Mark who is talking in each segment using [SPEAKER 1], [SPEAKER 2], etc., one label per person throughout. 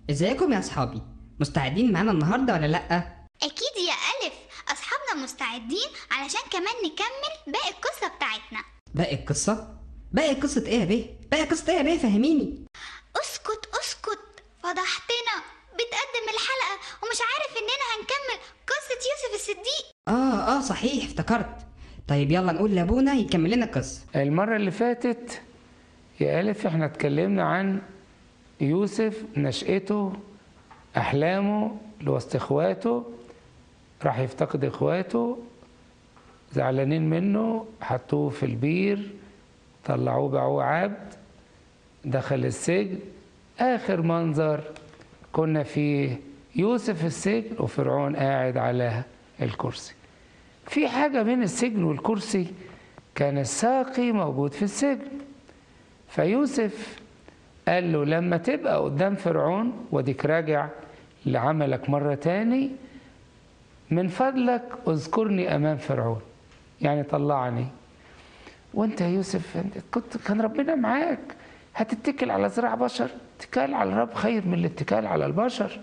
[SPEAKER 1] ازيكم يا اصحابي مستعدين معانا النهارده ولا لا
[SPEAKER 2] أكيد يا ألف أصحابنا مستعدين علشان كمان نكمل باقي القصة بتاعتنا
[SPEAKER 1] باقي القصه باقي قصه ايه يا بيه باقي قصه ايه يا بيه فهميني
[SPEAKER 2] اسكت اسكت فضحتنا بتقدم الحلقة ومش عارف إننا هنكمل قصة يوسف الصديق
[SPEAKER 1] اه اه صحيح افتكرت طيب يلا نقول لابونا يكمل لنا القصه
[SPEAKER 3] المرة اللي فاتت يا ألف احنا اتكلمنا عن يوسف نشأته أحلامه لوسط إخواته راح يفتقد إخواته زعلانين منه حطوه في البير طلعوه باعوه عبد دخل السجن آخر منظر كنا فيه يوسف في السجن وفرعون قاعد على الكرسي في حاجة بين السجن والكرسي كان الساقي موجود في السجن فيوسف قال له لما تبقى قدام فرعون وديك راجع لعملك مرة تاني من فضلك اذكرني أمام فرعون يعني طلعني وانت يا يوسف انت كنت كان ربنا معاك هتتكل على ذراع بشر اتكال على الرب خير من الاتكال على البشر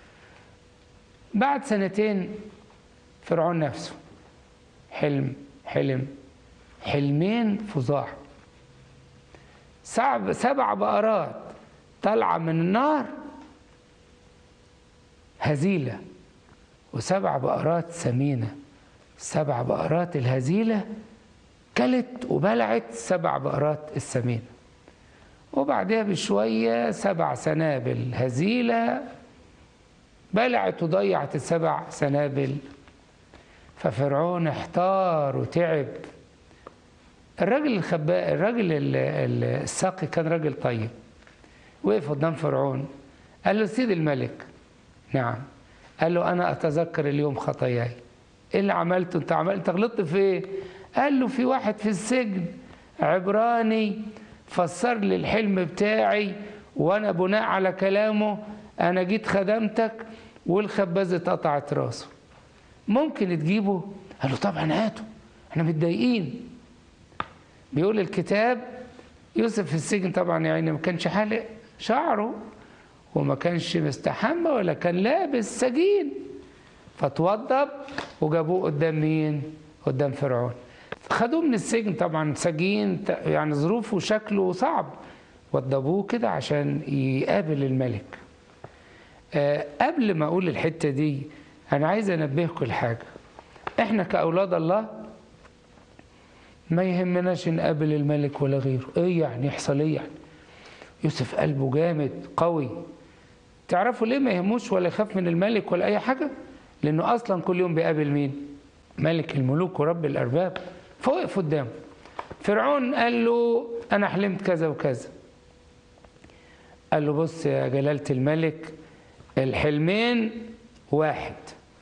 [SPEAKER 3] بعد سنتين فرعون نفسه حلم حلم حلمين فظاع سبع سبع بقرات طالعة من النار هزيلة وسبع بقرات سمينة سبع بقرات الهزيلة كلت وبلعت سبع بقرات السمينة وبعدها بشوية سبع سنابل هزيلة بلعت وضيعت السبع سنابل ففرعون احتار وتعب الراجل الخباء الراجل ال- ال- الساقي كان راجل طيب وقف قدام فرعون قال له سيد الملك نعم قال له انا اتذكر اليوم خطاياي ايه اللي عملته انت عملت انت غلطت في ايه قال له في واحد في السجن عبراني فسر لي الحلم بتاعي وانا بناء على كلامه انا جيت خدمتك والخبازه اتقطعت راسه ممكن تجيبه قال له طبعا هاته احنا متضايقين بيقول الكتاب يوسف في السجن طبعا يعني ما كانش حالق شعره وما كانش مستحمى ولا كان لابس سجين فتوضب وجابوه قدام مين؟ قدام فرعون خدوه من السجن طبعا سجين ت- يعني ظروفه وشكله صعب وضبوه كده عشان يقابل الملك آه، قبل ما اقول الحته دي انا عايز انبهكم لحاجه احنا كاولاد الله ما يهمناش نقابل الملك ولا غيره ايه يعني يحصل ايه يعني يوسف قلبه جامد قوي تعرفوا ليه ما يهموش ولا يخاف من الملك ولا اي حاجه لانه اصلا كل يوم بيقابل مين ملك الملوك ورب الارباب فوقف قدامه فرعون قال له انا حلمت كذا وكذا قال له بص يا جلاله الملك الحلمين واحد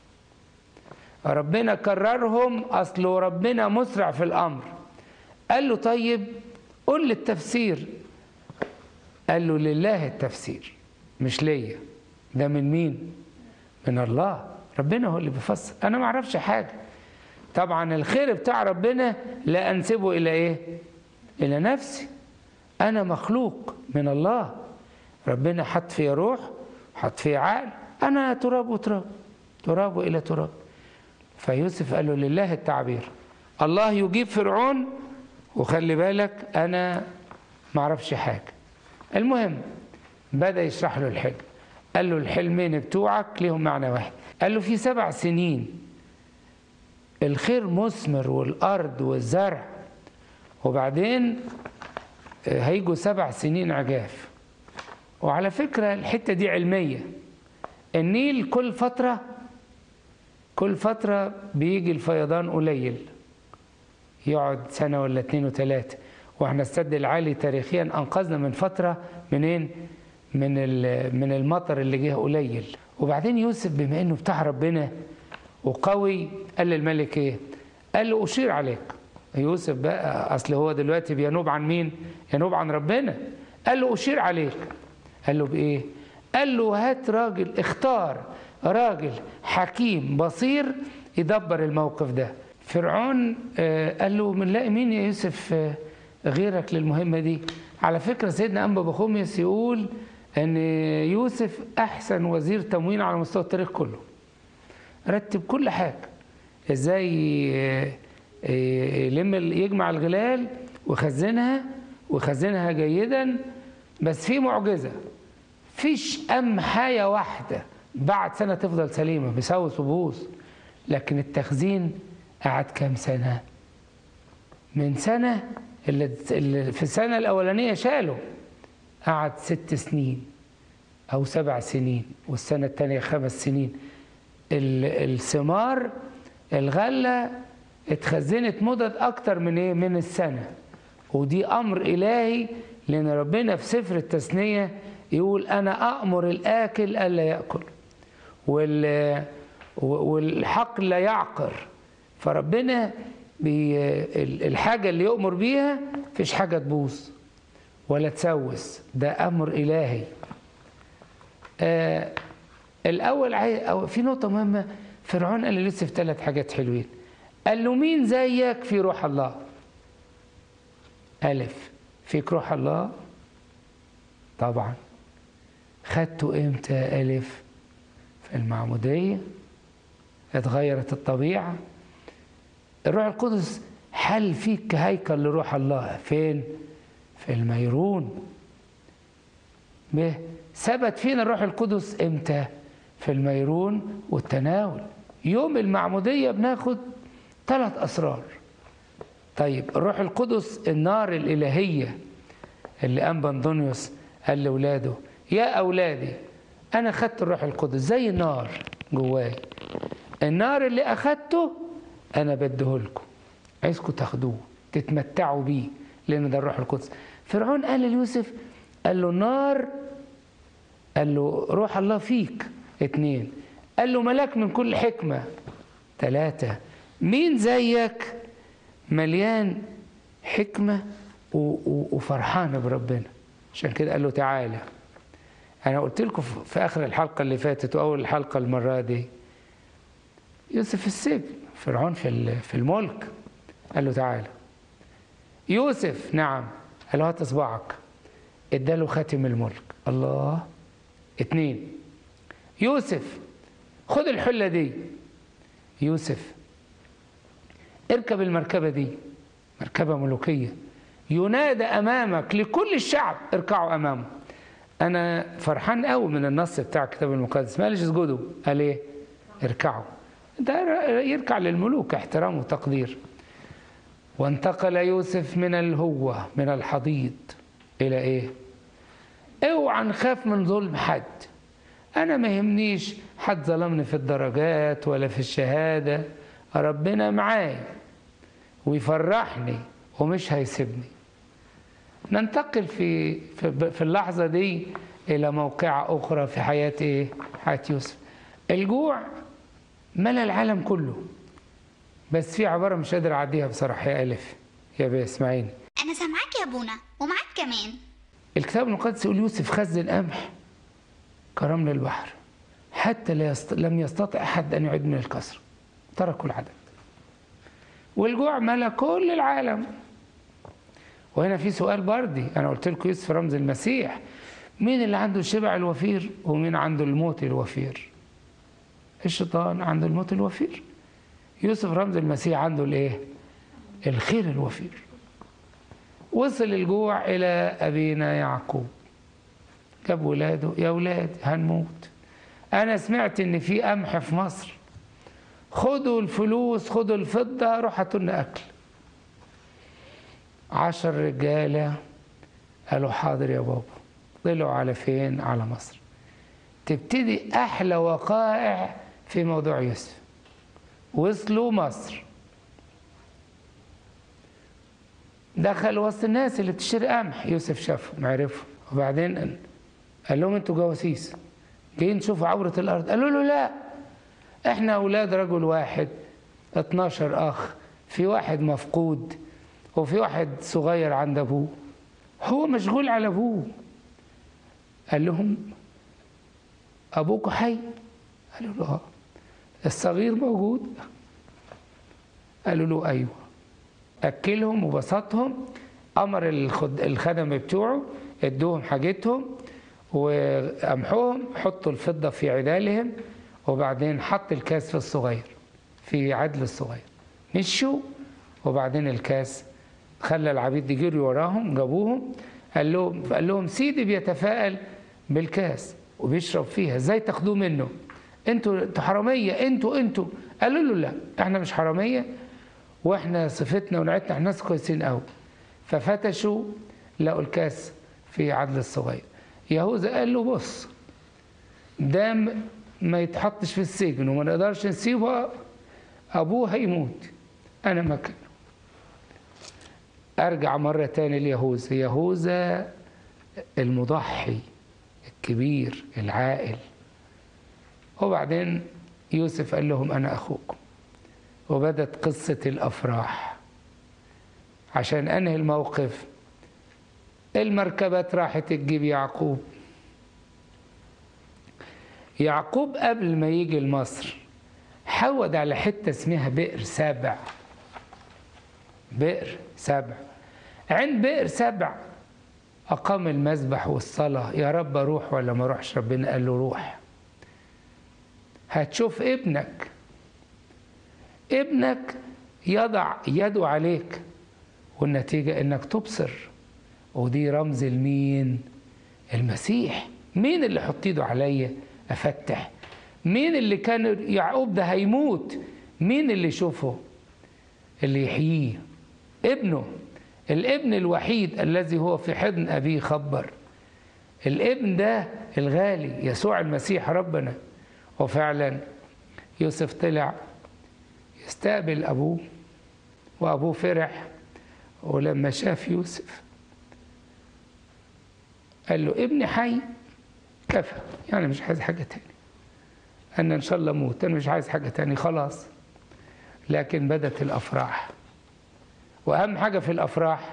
[SPEAKER 3] ربنا كررهم اصله ربنا مسرع في الامر قال له طيب قول لي التفسير قال له لله التفسير مش ليا ده من مين من الله ربنا هو اللي بيفسر انا ما اعرفش حاجه طبعا الخير بتاع ربنا لا انسبه الى ايه الى نفسي انا مخلوق من الله ربنا حط فيا روح حط فيا عقل انا تراب وتراب تراب الى تراب فيوسف قال له لله التعبير الله يجيب فرعون وخلي بالك انا ما اعرفش حاجه المهم بدا يشرح له الحلم قال له الحلمين بتوعك ليهم معنى واحد قال له في سبع سنين الخير مثمر والارض والزرع وبعدين آه، هيجوا سبع سنين عجاف وعلى فكره الحته دي علميه النيل كل فتره كل فترة بيجي الفيضان قليل يقعد سنة ولا اتنين وتلاتة واحنا السد العالي تاريخيا انقذنا من فترة منين؟ من ال- من المطر اللي جه قليل وبعدين يوسف بما انه بتاع ربنا وقوي قال للملك ايه؟ قال له اشير عليك يوسف بقى اصل هو دلوقتي بينوب عن مين؟ ينوب عن ربنا قال له اشير عليك قال له بايه؟ قال له هات راجل اختار راجل حكيم بصير يدبر الموقف ده فرعون آه، قال له بنلاقي مين يا يوسف آه، غيرك للمهمة دي على فكرة سيدنا أنبا بخوميس يقول ان يوسف احسن وزير تموين على مستوى التاريخ كله رتب كل حاجه ازاي ي- ي- يلم يجمع الغلال ويخزنها ويخزنها جيدا بس في معجزه فيش ام حاجه واحده بعد سنه تفضل سليمه بسوس وبوظ لكن التخزين قعد كام سنه من سنه اللي اللي في السنه الاولانيه شاله قعد ست سنين أو سبع سنين والسنة الثانية خمس سنين ال- الثمار الغلة اتخزنت مدد أكتر من إيه؟ من السنة ودي أمر إلهي لأن ربنا في سفر التثنية يقول أنا أأمر الآكل ألا يأكل وال والحق لا يعقر فربنا بي ال- الحاجة اللي يؤمر بيها فيش حاجة تبوظ ولا تسوس ده امر الهي آه الاول عاي... أو في نقطه مهمه فرعون قال ليوسف ثلاث حاجات حلوين قال له مين زيك في روح الله الف فيك روح الله طبعا خدته امتى يا الف في المعموديه اتغيرت الطبيعه الروح القدس حل فيك كهيكل لروح الله فين في الميرون به ثبت فينا الروح القدس امتى في الميرون والتناول يوم المعمودية بناخد ثلاث أسرار طيب الروح القدس النار الإلهية اللي أنبا أنطونيوس قال لأولاده يا أولادي أنا خدت الروح القدس زي النار جواي النار اللي أخدته أنا بديهولكم عايزكم تاخدوه تتمتعوا بيه لأن ده الروح القدس فرعون قال ليوسف قال له نار قال له روح الله فيك اتنين قال له ملاك من كل حكمة ثلاثة مين زيك مليان حكمة و- و- وفرحان بربنا عشان كده قال له تعالى أنا قلت لكم في- في آخر الحلقة اللي فاتت وأول الحلقة المرة دي يوسف في السجن فرعون في ال- في الملك قال له تعالى يوسف نعم قال له هات اصبعك اداله خاتم الملك الله اتنين يوسف خد الحلة دي يوسف اركب المركبة دي مركبة ملوكية ينادى أمامك لكل الشعب اركعوا أمامه أنا فرحان قوي من النص بتاع الكتاب المقدس مالش اسجدوا قال إيه اركعوا ده يركع للملوك احترام وتقدير وانتقل يوسف من الهوة من الحضيض إلى إيه اوعى نخاف من ظلم حد أنا ما يهمنيش حد ظلمني في الدرجات ولا في الشهادة ربنا معايا ويفرحني ومش هيسيبني ننتقل في في في اللحظة دي إلى موقعة أخرى في حياة إيه؟ حياة يوسف الجوع ملا العالم كله بس في عبارة مش قادر أعديها بصراحة يا ألف يا بيه اسمعيني
[SPEAKER 2] انا سامعاك يا ابونا ومعاك كمان
[SPEAKER 3] الكتاب المقدس يقول يوسف خزن قمح كرمل البحر حتى لا يست... لم يستطع أحد أن يعد من الكسر تركوا العدد والجوع ملا كل العالم وهنا في سؤال بردي أنا قلت لكم يوسف رمز المسيح مين اللي عنده الشبع الوفير ومين عنده الموت الوفير الشيطان عنده الموت الوفير يوسف رمز المسيح عنده الايه الخير الوفير وصل الجوع إلى أبينا يعقوب جاب ولاده يا ولاد هنموت أنا سمعت إن في قمح في مصر خدوا الفلوس خدوا الفضة روحوا هاتوا لنا أكل عشر رجالة قالوا حاضر يا بابا طلعوا على فين على مصر تبتدي أحلى وقائع في موضوع يوسف وصلوا مصر دخل وسط الناس اللي بتشتري قمح يوسف شافهم عرفهم وبعدين قال لهم انتوا جواسيس جايين تشوفوا عورة الأرض قالوا له لا احنا أولاد رجل واحد 12 أخ في واحد مفقود وفي واحد صغير عند أبوه هو مشغول على أبوه قال لهم أبوكوا حي قالوا له اه الصغير موجود قالوا له أيوه أكلهم وبسطهم أمر الخد... الخدم بتوعه ادوهم حاجتهم وقمحوهم حطوا الفضة في عدالهم وبعدين حط الكاس في الصغير في عدل الصغير مشوا وبعدين الكاس خلى العبيد يجروا وراهم جابوهم قال لهم قال لهم سيدي بيتفائل بالكاس وبيشرب فيها ازاي تاخدوه منه انتوا انتوا حراميه انتوا انتوا قالوا له لا احنا مش حراميه واحنا صفتنا ونعتنا احنا ناس كويسين قوي ففتشوا لقوا الكاس في عدل الصغير يهوذا قال له بص ده م- ما يتحطش في السجن وما نقدرش نسيبه ابوه هيموت انا مكانه ارجع مره تاني ليهوذا يهوذا المضحي الكبير العاقل وبعدين يوسف قال لهم انا اخوكم وبدت قصه الافراح عشان انهي الموقف المركبات راحت تجيب يعقوب يعقوب قبل ما يجي لمصر حود على حته اسمها بئر سبع بئر سبع عند بئر سبع أقام المذبح والصلاة يا رب أروح ولا ما أروحش ربنا قال له روح هتشوف ابنك ابنك يضع يده عليك والنتيجة إنك تبصر ودي رمز المين المسيح مين اللي حط ايده عليا افتح مين اللي كان يعقوب ده هيموت مين اللي يشوفه اللي يحييه ابنه الابن الوحيد الذي هو في حضن أبيه خبر الابن ده الغالي يسوع المسيح ربنا وفعلا يوسف طلع يستقبل أبوه وأبوه فرح ولما شاف يوسف قال له ابني حي كفى يعني مش عايز حاجة تاني أنا إن شاء الله أموت أنا مش عايز حاجة تاني خلاص لكن بدت الأفراح وأهم حاجة في الأفراح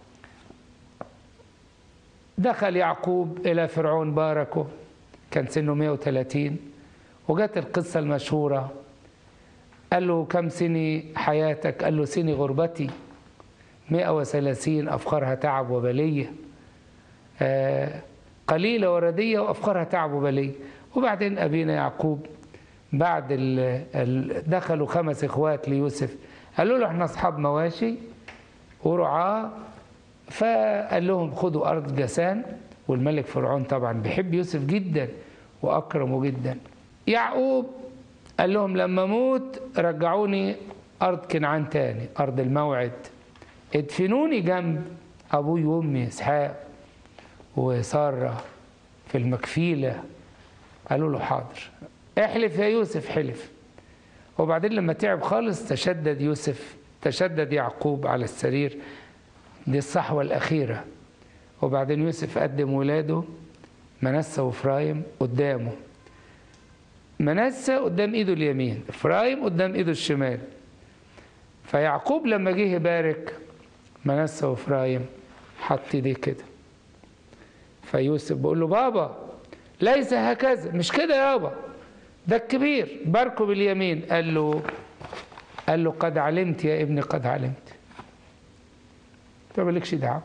[SPEAKER 3] دخل يعقوب إلى فرعون باركه كان سنه 130 وجت القصة المشهورة قال له كم سني حياتك قال له سني غربتي 130 أفخرها تعب وبلية آه قليلة وردية وأفخرها تعب وبلية وبعدين أبينا يعقوب بعد ال ال دخلوا خمس إخوات ليوسف قالوا له احنا أصحاب مواشي ورعاة فقال لهم خدوا أرض جسان والملك فرعون طبعا بيحب يوسف جدا وأكرمه جدا يعقوب قال لهم لما أموت رجعوني أرض كنعان تاني أرض الموعد ادفنوني جنب أبوي وأمي إسحاق وسارة في المكفيلة قالوا له حاضر احلف يا يوسف حلف وبعدين لما تعب خالص تشدد يوسف تشدد يعقوب على السرير دي الصحوة الأخيرة وبعدين يوسف قدم ولاده منسى وفرايم قدامه منسى قدام ايده اليمين افرايم قدام ايده الشمال فيعقوب لما جه يبارك منسى وفرايم حط ايديه كده فيوسف بيقول له بابا ليس هكذا مش كده يابا ده الكبير باركه باليمين قال له قال له قد علمت يا ابني قد علمت انت مالكش دعوه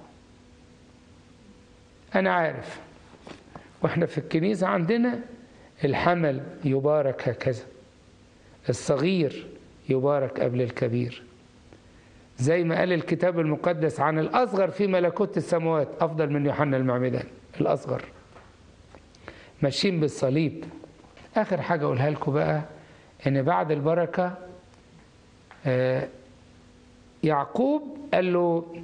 [SPEAKER 3] انا عارف واحنا في الكنيسه عندنا الحمل يبارك هكذا الصغير يبارك قبل الكبير زي ما قال الكتاب المقدس عن الأصغر في ملكوت السماوات أفضل من يوحنا المعمدان الأصغر ماشيين بالصليب آخر حاجة أقولها لكم بقى إن بعد البركة آه يعقوب قال له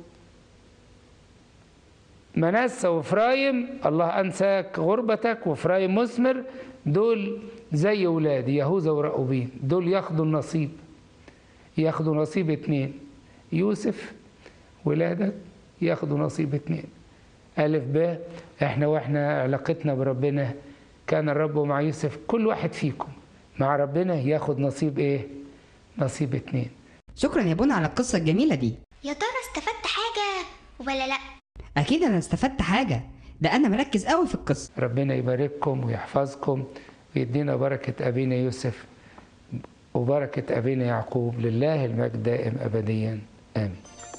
[SPEAKER 3] منسى وفرايم الله أنساك غربتك وفرايم مثمر دول زي ولادي يهوذا ورأوبين دول ياخدوا النصيب ياخدوا نصيب اتنين يوسف ولادك ياخدوا نصيب اتنين ألف ب احنا واحنا علاقتنا بربنا كان الرب مع يوسف كل واحد فيكم مع ربنا ياخد نصيب ايه نصيب اتنين
[SPEAKER 1] شكرا يا بونا على القصة الجميلة دي
[SPEAKER 2] يا ترى استفدت حاجة ولا لأ
[SPEAKER 1] أكيد أنا استفدت حاجة ده أنا مركز قوي في القصة
[SPEAKER 3] ربنا يبارككم ويحفظكم ويدينا بركة أبينا يوسف وبركة أبينا يعقوب لله المجد دائم أبديا آمين